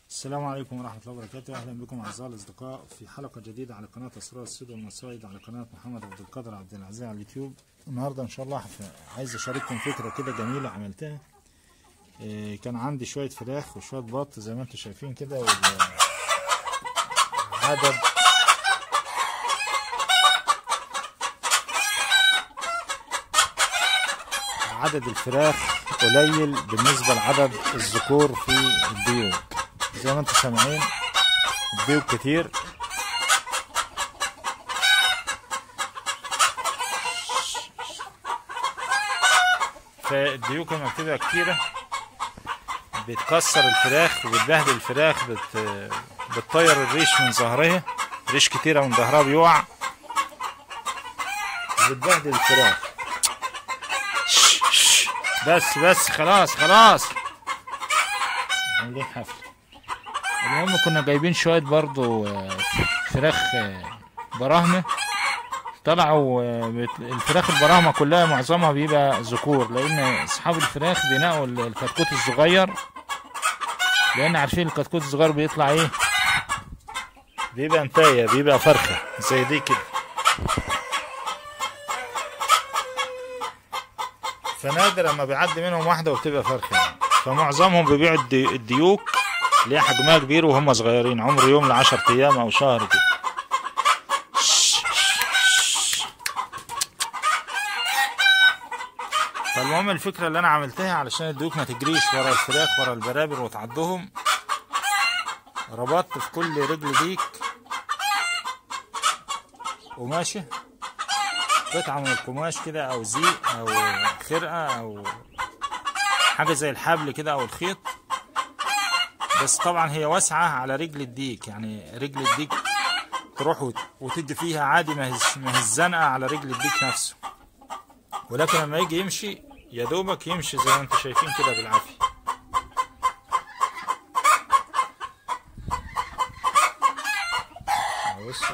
السلام عليكم ورحمة الله وبركاته أهلا بكم أعزائي الأصدقاء في حلقة جديدة على قناة أسرار السود والمصايد على قناة محمد عبد القادر عبد العزيز على اليوتيوب النهاردة إن شاء الله هف- عايز أشارككم فكرة كده جميلة عملتها إيه، كان عندي شوية فراخ وشوية بط زي ما انتم شايفين كده وال- عدد عدد الفراخ قليل بالنسبة لعدد الذكور في البيوت زي ما انتم سامعين البيوت كتير فالديوك لما بتبقى كتيرة بتكسر الفراخ وبتبهدل الفراخ بت... بتطير الريش من ظهرها ريش كتيرة من ظهرها بيقع بتبهدل الفراخ شش، شش. بس بس خلاص خلاص عاملين حفلة المهم كنا جايبين شوية برضو آه، فراخ آه، براهمة طلعوا آه، بت- الفراخ البراهمة كلها معظمها بيبقى ذكور لأن أصحاب الفراخ بينقوا ال- الكتكوت الصغير لأن عارفين الكتكوت الصغير بيطلع إيه بيبقى انتاية بيبقى فرخة زي دي كده فنادر لما بيعدي منهم واحدة وبتبقى فرخة يعني. فمعظمهم بيبيعوا الدي- الديوك اللي هي حجمها كبير وهم صغيرين عمر يوم لعشر أيام أو شهر كده فالمهم الفكرة اللي أنا عملتها علشان الديوك ما تجريش ورا الفراخ ورا البرابر وتعضهم ربطت في كل رجل ديك قماشة قطعة من القماش كده أو زيق أو خرقة أو حاجة زي الحبل كده أو الخيط بس طبعا هي واسعة على رجل الديك يعني رجل الديك تروح وت- وتدي فيها عادي ما هيش ما هي الزنقة على رجل الديك نفسه ولكن لما يجي يمشي يا دوبك يمشي زي ما انتم شايفين كده بالعافية بصوا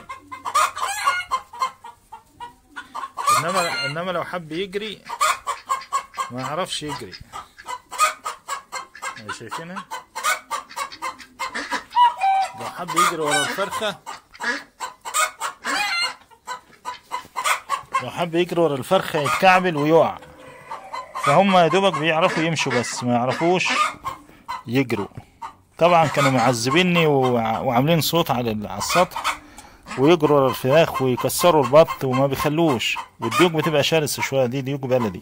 انما انما لو حب يجري ما يعرفش يجري أهي شايفينها لو حب يجري ورا الفرخة لو حب يجري ورا الفرخة يتكعبل ويقع فهم يا دوبك بيعرفوا يمشوا بس ما يعرفوش يجروا طبعا كانوا معذبيني وع- وعاملين صوت على ال- على السطح ويجروا ورا الفراخ ويكسروا البط وما بيخلوش والديوك بتبقى شرسة شوية دي ديوك بلدي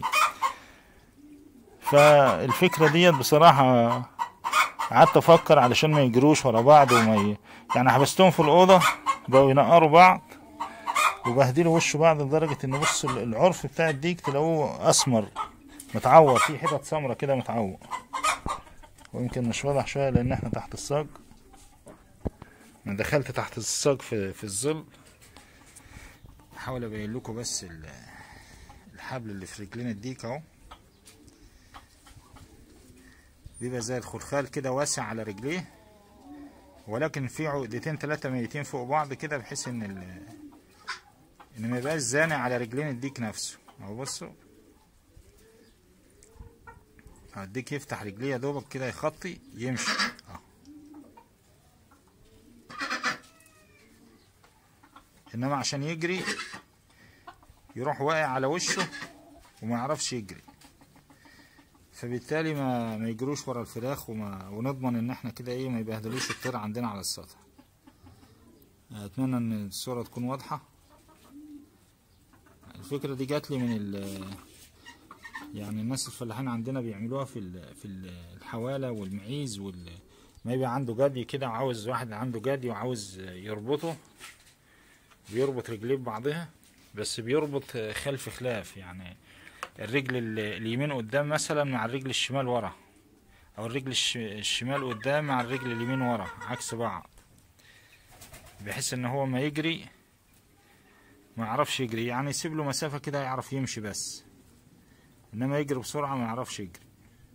فالفكرة ديت بصراحة قعدت افكر علشان ما يجروش ورا بعض وما ي... يعني حبستهم في الأوضة بقوا ينقروا بعض وبهدلوا وش بعض لدرجة ان بص العرف بتاع الديك تلاقوه اسمر متعور في حتت سمرة كده متعور ويمكن مش واضح شوية لان احنا تحت الصاج انا دخلت تحت الصاج في في الظل احاول ابين لكم بس ال- الحبل اللي في رجلين الديك اهو بيبقى زي الخلخال كده واسع على رجليه ولكن في عقدتين تلاتة ميتين فوق بعض كده بحيث ان ال ان ما يبقاش زانق على رجلين الديك نفسه اهو بصوا أهو الديك يفتح رجليه يا دوبك كده يخطي يمشي اهو انما عشان يجري يروح واقع على وشه وما يعرفش يجري فبالتالي ما ما يجروش ورا الفراخ وما ونضمن ان احنا كده ايه ما يبهدلوش الطير عندنا على السطح اتمنى ان الصورة تكون واضحة الفكرة دي جات لي من ال يعني الناس الفلاحين عندنا بيعملوها في ال- في ال- الحوالة والمعيز وال ما يبقى عنده جدي كده وعاوز واحد عنده جدي وعاوز يربطه بيربط رجليه ببعضها بس بيربط خلف خلاف يعني الرجل ال- اليمين قدام مثلا مع الرجل الشمال ورا او الرجل الش- الشمال قدام مع الرجل اليمين ورا عكس بعض بحيث ان هو ما يجري ما يعرفش يجري يعني يسيب له مسافة كده يعرف يمشي بس انما يجري بسرعة ما يعرفش يجري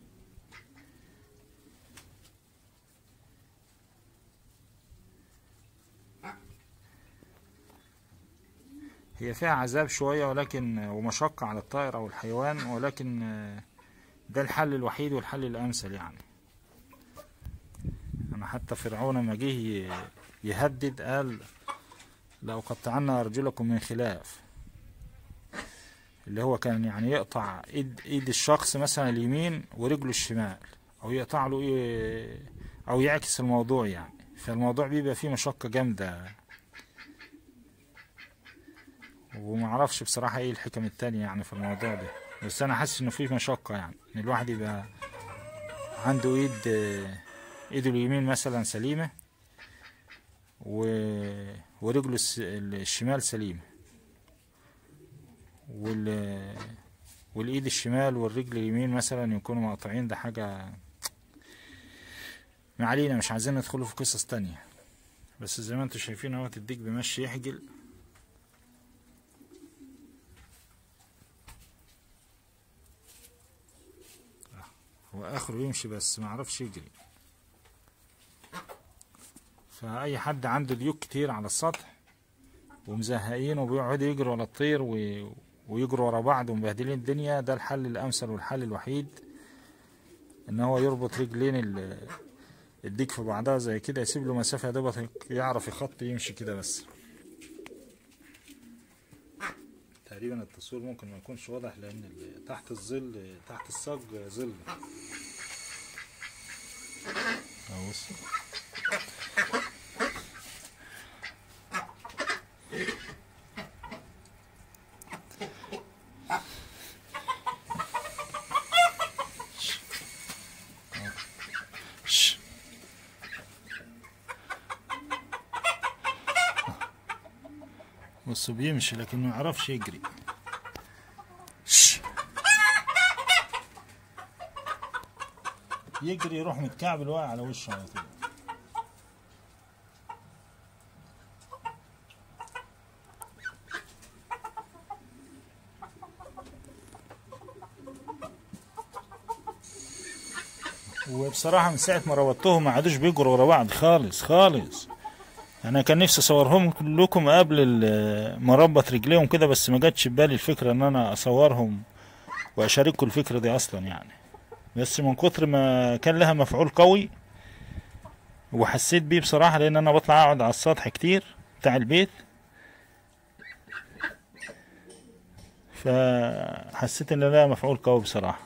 هي فيها عذاب شوية ولكن ومشقة على الطائر أو الحيوان ولكن آه، ده الحل الوحيد والحل الأمثل يعني أنا يعني حتى فرعون لما جه ي- يهدد قال لأقطعن أرجلكم من خلاف اللي هو كان يعني يقطع ايد ايد الشخص مثلا اليمين ورجله الشمال او يقطع له إيه او يعكس الموضوع يعني فالموضوع بيبقى فيه مشقة جامدة ومعرفش بصراحة ايه الحكم التانية يعني في الموضوع ده بس انا حاسس انه فيه مشقة يعني ان الواحد يبقى عنده ايد آه، ايده اليمين مثلا سليمة و... ورجله الس- الشمال سليمة وال والايد الشمال والرجل اليمين مثلا يكونوا مقطوعين ده حاجة ما علينا مش عايزين ندخلوا في قصص تانية بس زي ما انتوا شايفين اهوت الديك بيمشي يحجل هو اخره يمشي بس ما عرفش يجري فاي حد عنده ديوك كتير على السطح ومزهقين وبيقعدوا يجروا ورا الطير و... ويجروا ورا بعض ومبهدلين الدنيا ده الحل الامثل والحل الوحيد ان هو يربط رجلين ال... الديك في بعضها زي كده يسيب له مسافة يا دوبك يعرف يخط يمشي كده بس تقريبا التصوير ممكن ما يكونش واضح لان ال- تحت الظل تحت الصاج ظل اهو بص شش. بص بيمشي لكن ما يعرفش يجري شش. يجري يروح متكعبل واقع على وشه على طول وبصراحة من ساعة ما روضتهم ما عادوش بيجروا ورا بعض خالص خالص أنا كان نفسي أصورهم لكم قبل ال- ما أربط رجليهم كده بس ما جاتش في بالي الفكرة إن أنا أصورهم وأشارككم الفكرة دي أصلا يعني بس من كتر ما كان لها مفعول قوي وحسيت بيه بصراحة لأن أنا بطلع أقعد على السطح كتير بتاع البيت فحسيت إن لها مفعول قوي بصراحة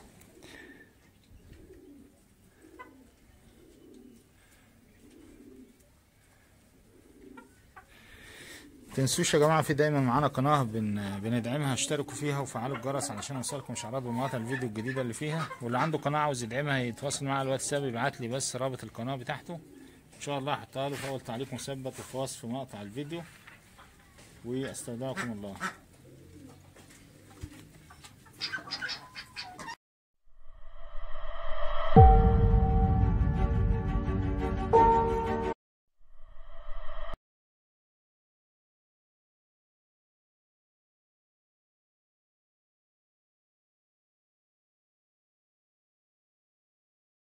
تنسوش يا جماعة في دايما معانا قناة بن... بندعمها اشتركوا فيها وفعلوا الجرس علشان يوصلكم اشعارات بمقاطع الفيديو الجديدة اللي فيها واللي عنده قناة عاوز يدعمها يتواصل معايا على الواتساب يبعت لي بس رابط القناة بتاعته ان شاء الله هحطها له في اول تعليق مثبت وفي وصف مقطع الفيديو واستودعكم الله